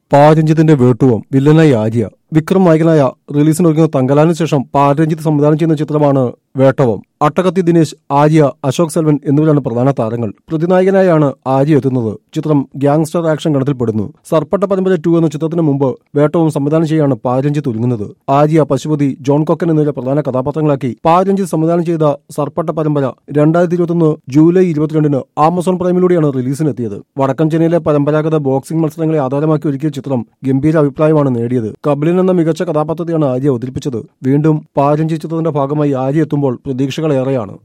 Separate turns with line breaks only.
പാരഞ്ജിത്തിന്റെ വേട്ടുവം വില്ലനായി ആര്യ വിക്രം നായകനായ റിലീസിനൊരുങ്ങുന്ന തങ്കലാനു ശേഷം പാരഞ്ജിത്ത് സംവിധാനം ചെയ്യുന്ന ചിത്രമാണ് വേട്ടവം അട്ടകത്തി ദിനേശ് ആര്യ അശോക് സെൽവൻ എന്നിവരാണ് പ്രധാന താരങ്ങൾ പ്രതിനായകനായാണ് ആര്യ എത്തുന്നത് ചിത്രം ഗ്യാങ്സ്റ്റർ ആക്ഷൻ ഗണത്തിൽപ്പെടുന്നു സർപ്പട്ട പരമ്പര ടു എന്ന ചിത്രത്തിന് മുമ്പ് വേട്ടവും സംവിധാനം ചെയ്യാണ് പാരഞ്ജിത്ത് ഒരുങ്ങുന്നത് ആര്യ പശുപതി ജോൺ കൊക്കൻ എന്നിവരെ പ്രധാന കഥാപാത്രങ്ങളാക്കി പാരഞ്ജിത്ത് സംവിധാനം ചെയ്ത സർപ്പട്ട പരമ്പര രണ്ടായിരത്തി ഇരുപത്തൊന്ന് ജൂലൈ ഇരുപത്തിരണ്ടിന് ആമസോൺ പ്രൈമിലൂടെയാണ് റിലീസിനെത്തിയത് വടക്കൻ ചെന്നൈയിലെ പരമ്പരാഗത ബോക്സിംഗ് മത്സരങ്ങളെ ആധാരമാക്കി ഒരുക്കിയ ചിത്രം ഗംഭീര അഭിപ്രായമാണ് നേടിയത് കപിലൻ എന്ന മികച്ച കഥാപാത്രത്തെയാണ് ആര്യ അവതരിപ്പിച്ചത് വീണ്ടും പാരഞ്ജി ചിത്രത്തിന്റെ ഭാഗമായി ആര്യ എത്തുമ്പോൾ പ്രതീക്ഷകളേറെയാണ്